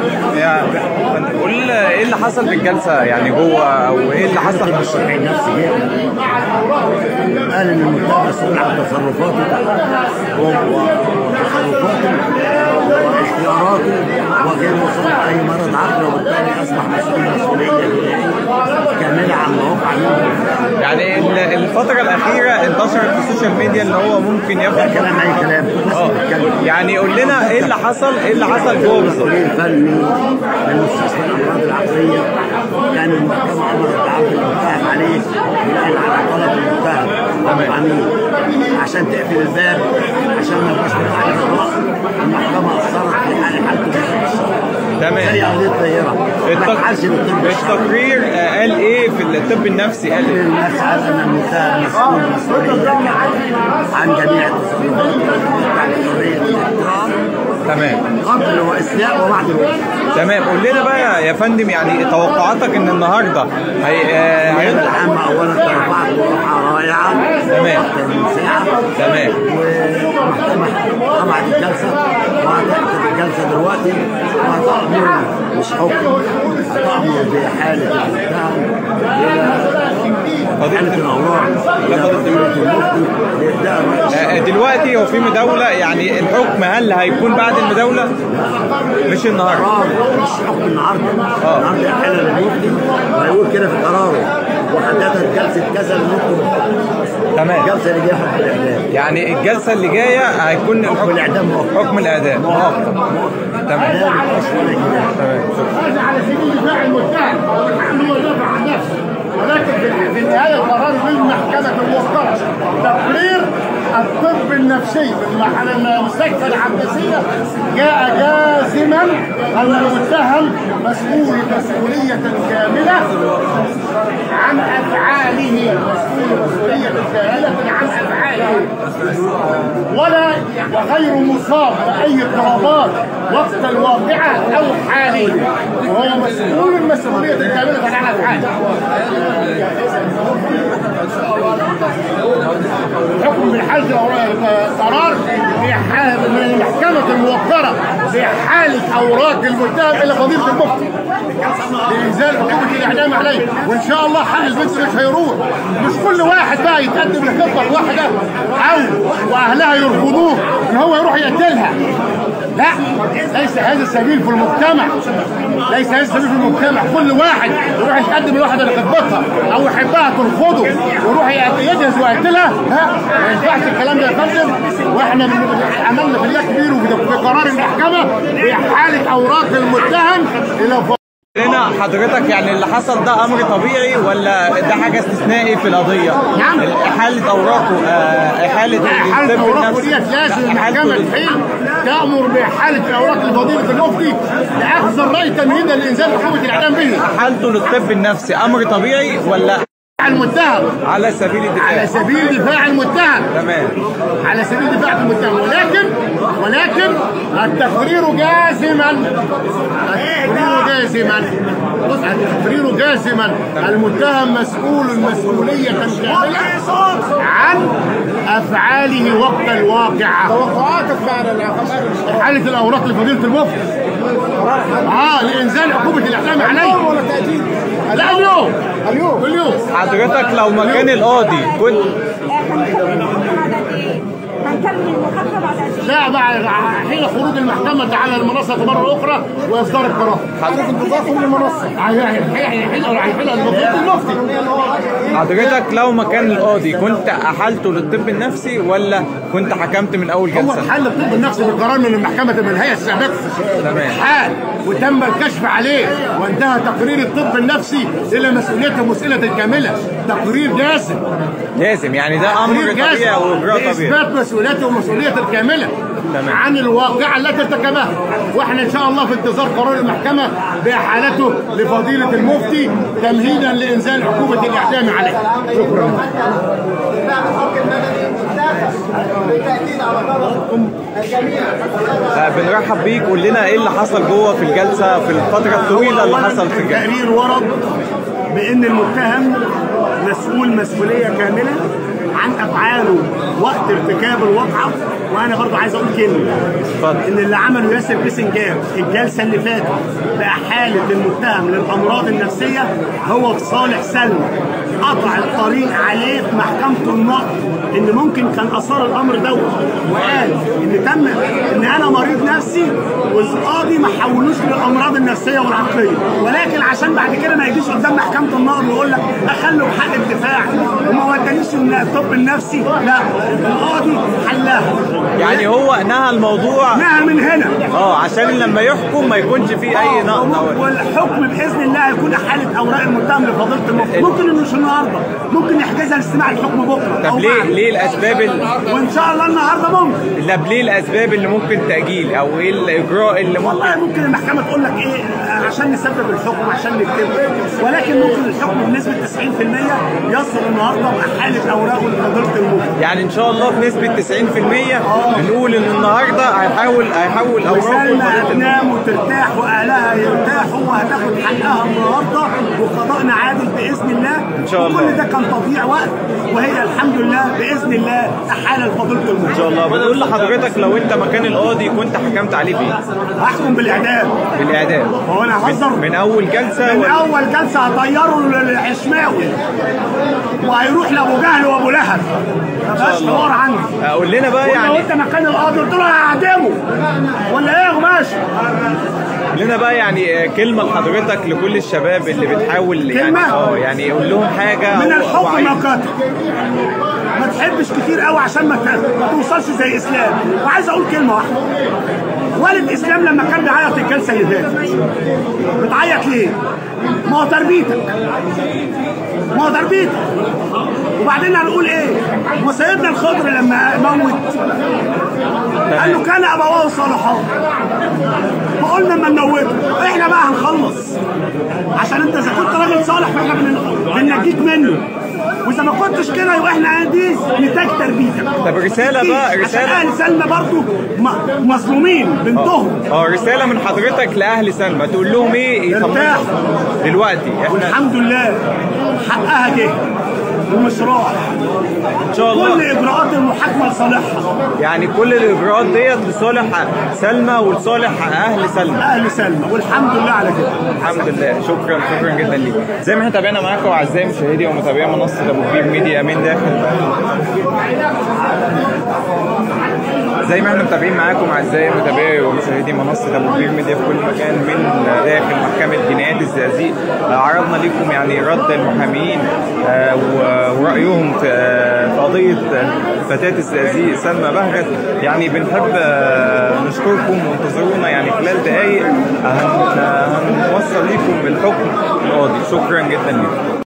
يعني قول ايه اللي حصل في الجلسه يعني جوه او ايه اللي حصل في الشغل الشرعي النفسي جه قال ان المتهم مسؤول عن تصرفاته و- و- وتصرفاته واختياراته وغير مصاب اي مرض عقلي وبالتالي اصبح مسؤول مسؤوليه جنائيه كامله عن ما وقع منه يعني ال- الفتره الاخيره انتشرت في السوشيال ميديا ان هو ممكن ده ياخد كلام اي كلام اه يعني قول لنا ايه اللي حصل ايه اللي حصل جوه بالظبط المسؤولين الفني لمستشفى الامراض العقليه كان المحكمه امرت بعرض المتهم عليه بناء على طلب المتهم القانوني عشان تقفل الباب عشان ما يبقاش متعلق الراس المحكمه اصرت في حال حالته بسبب الشرع تمام. زي قضيه طياره ما التق- تحالش بالطب الشرعي التقرير آه، قال ايه في الطب النفسي قال ايه الناس عارفه ان المتهم مسؤول مسؤوليه كاملة عن جميع التصرفات بتاعت حريه الاحترام تمام قبل واثناء وبعد الوقت تمام قول لنا بقى يا فندم يعني توقعاتك ان النهارده هي آه، النيابه هي- العامه اولا ترفعت موقعه رائعه تمام. اكثر من ساعه تمام والمحكمه طبعت الجلسه وهتعقد الجلسه دلوقتي وهتامر مش حكم هتامر باحاله المتهم الى حاله الاوراق الى فضيله المفتي لابداء الراي الشرعي. آه، دلوقتي هو في مداوله يعني الحكم هل هيكون بعد المداوله مش النهارده قرار مش حكم النهارده آه. النهارده احاله للمفتي وهيقول كده في قراره وحددت جلسه كذا للمفتي تمام الجلسه اللي جايه حكم الاعدام يعني الجلسه اللي جايه هيكون حكم الاعدام مؤقت حكم الاعدام مؤقت تمام لا مفيش ولا جدال تمام شكرا هذا على سبيل دفاع المتهم نحن هو يدافع عن نفسه ولكن في- في النهايه القرار من محكمه الموقره تقرير الطب النفسي بالمح- المستشفى العباسيه جاء جازما ان المتهم مسؤول مسؤوليه كامله عن افعاله مسؤول مسؤوليه كامله عن افعاله ولا وغير مصاب بأي اضطرابات وقت الواقعة أو حاله وهو مسؤول المسؤولية الكاملة عن أفعاله حكم من حالة قرار في حال من المحكمة الموقرة في حالة أوراق المتهم إلى فضيلة المفتي لإنزال حكومة الإعدام عليه وإن شاء الله حل البنت مش هيروح مش كل واحد بقى يتقدم لخطة واحدة أو وأهلها يرفضوه إن هو يروح يقتلها لا ليس هذا السبيل في المجتمع ليس هذا السبيل في المجتمع كل واحد يروح يتقدم لواحدة لخطتها أو يحبها ترفضه ويروح يجهز ويقتلها لا ما ينفعش الكلام ده يا فندم واحنا بن- عملنا في كبير وفي في قرار المحكمة بإحالة أوراق المتهم إلى ف... هنا حضرتك يعني اللي حصل ده امر طبيعي ولا ده حاجه استثنائي في القضيه؟ نعم. احاله اوراقه آه، احاله إحالة الطب أوراق النفسي ديت لازم إحالته المحكمة لل- تحيل تأمر بإحالة الأوراق لفضيلة المفتي لأخذ الرأي تمهيدا لإنزال حكومة الإعدام به احالته للطب النفسي امر طبيعي ولا المتهم على سبيل الدفاع؟ على سبيل دفاع المتهم تمام على سبيل دفاع المتهم ولكن ولكن التقرير جازما التقرير جازما التقرير جازما المتهم مسؤول مسؤولية كاملة عن أفعاله وقت الواقعة توقعاتك بعد حالة الأوراق لفضيلة المفتي اه لإنزال حكومة الإعلام عليه ولا تأجيل لا اليوم اليوم اليوم حضرتك لو مكان القاضي كنت هنكمل المحاكمة بعد قد ايه؟ لا بعد حين خروج المحكمة على المنصة مرة أخرى وإصدار القرار. حضرتك انتظار كل منصة. هيحل المفروض المفتي. حضرتك لو مكان القاضي كنت احالته للطب النفسي ولا كنت حكمت من اول هو جلسه؟ حل الطب النفسي بقرار من المحكمة من الهيئة السابقة. تمام. حال وتم الكشف عليه وانتهى تقرير الطب النفسي إلى مسؤوليته مسؤولية كاملة. تقرير جازم. لازم يعني ده امر تقرير طبيعي جازم او اجراء طبيعي لإثبات مسؤوليته ومسؤوليته الكاملة. تمام. عن الواقعة التي ارتكبها واحنا ان شاء الله في انتظار قرار المحكمة بإحالته لفضيلة المفتي تمهيدا لإنزال حكومة الإعدام عليه شكرا آه، بنرحب بيك قول لنا ايه اللي حصل جوه في الجلسه في الفتره الطويله اللي حصل في الجلسه التقرير ورد بان المتهم مسؤول مسؤوليه كامله عن افعاله وقت ارتكاب الواقعه وانا برضو عايز اقول كلمه اتفضل ان اللي عمله ياسر بسنجاب الجلسه اللي فاتت بقى حاله المتهم للامراض النفسيه هو في صالح سلمى قطع الطريق عليه في محكمه النقد ان ممكن كان اثار الامر دوت وقال ان تم ان انا مريض نفسي والقاضي ما حولوش للامراض النفسيه والعقليه ولكن عشان بعد كده ما يجيش قدام محكمه النقد ويقول لك اخلوا بحق الدفاع وما ودانيش إن الطب النفسي لا القاضي حلها يعني هو نهى الموضوع نهى من هنا اه عشان لما يحكم ما يكونش فيه اي نقد أو- والحكم باذن الله هيكون حاله اوراق المتهم لفضيله المفتي ممكن انه مش النهارده ممكن يحجزها لاستماع الحكم بكره طب أو ليه بعد. ليه الاسباب ال... وان شاء الله النهارده ممكن لا ليه الاسباب اللي ممكن تاجيل او ايه الاجراء اللي ممكن والله ممكن المحكمه تقول لك ايه آه، عشان نسبب الحكم عشان نكتبه ولكن ممكن الحكم بنسبه 90% يصل النهارده بحاله اوراقه لفضيله المفتي يعني ان شاء الله بنسبه 90% بنقول ان النهارده هيحاول هيحول اوراقه وسلمى لفضيلة المفتي. هتنام وترتاح واهلها يرتاحوا وهتاخد حقها النهارده وقضاءنا عادل باذن الله إن شاء الله. وكل ده كان تضييع وقت وهي الحمد لله باذن الله احاله لفضيله ان المفتي شاء الله بنقول لحضرتك لو انت مكان القاضي كنت حكمت عليه بايه؟ هحكم بالاعدام بالاعدام هو انا ههزر من, من اول جلسه من ولا اول جلسه هطيره للعشماوي وهيروح لابو جهل وابو لهب ما بقاش الله. حوار عندي اقول لنا بقى لو يعني انت مكان القاضي قلت له انا هعدمه ولا ايه يا غماش؟ لنا بقى يعني كلمه لحضرتك لكل الشباب اللي بتحاول يعني كلمة؟ اه يعني قول لهم حاجه من أو- الحب أو عايز- ما قتل ما تحبش كتير قوي عشان ما ت- ما توصلش زي اسلام وعايز اقول كلمه واحده والد اسلام لما كان بيعيط الجلسه اللي فاتت بتعيط ليه؟ ما هو تربيتك ما هو تربيتك وبعدين هنقول ايه؟ وسيدنا الخضر لما موت قال له كان ابواه صالحان فقلنا اما نموته احنا بقى هنخلص عشان انت اذا كنت راجل صالح فاحنا بن- بننجيك منه واذا ما كنتش كده يبقى احنا دي نتاج تربيتك طب رسالة بقى، عشان رسالة. اهل سلمى برضو م- مظلومين بنتهم اه رساله من حضرتك لاهل سلمى تقول لهم ايه ارتاحوا. يطمنوا دلوقتي احنا والحمد لله حقها جه ومش راح ان شاء كل الله اجراءات المحاكمه لصالحها يعني كل الاجراءات ديت لصالح سلمى ولصالح اهل سلمى اهل سلمى والحمد لله على كده الحمد لله شكرا شكرا جدا ليك زي ما احنا تابعنا معاكم اعزائي مشاهدي ومتابعي منصه ابو كبير ميديا من داخل زي ما احنا متابعين معاكم اعزائي متابعي ومشاهدي منصه ابو كبير ميديا في كل مكان من داخل محكمه جنايات الزقازيق آه، عرضنا لكم يعني رد المحامين آه، و- ورايهم في آه، في قضيه فتاه الزقازيق سلمى بهجت يعني بنحب آه، نشكركم وانتظرونا يعني خلال دقائق هن- هنوصل لكم الحكم القاضي شكرا جدا لكم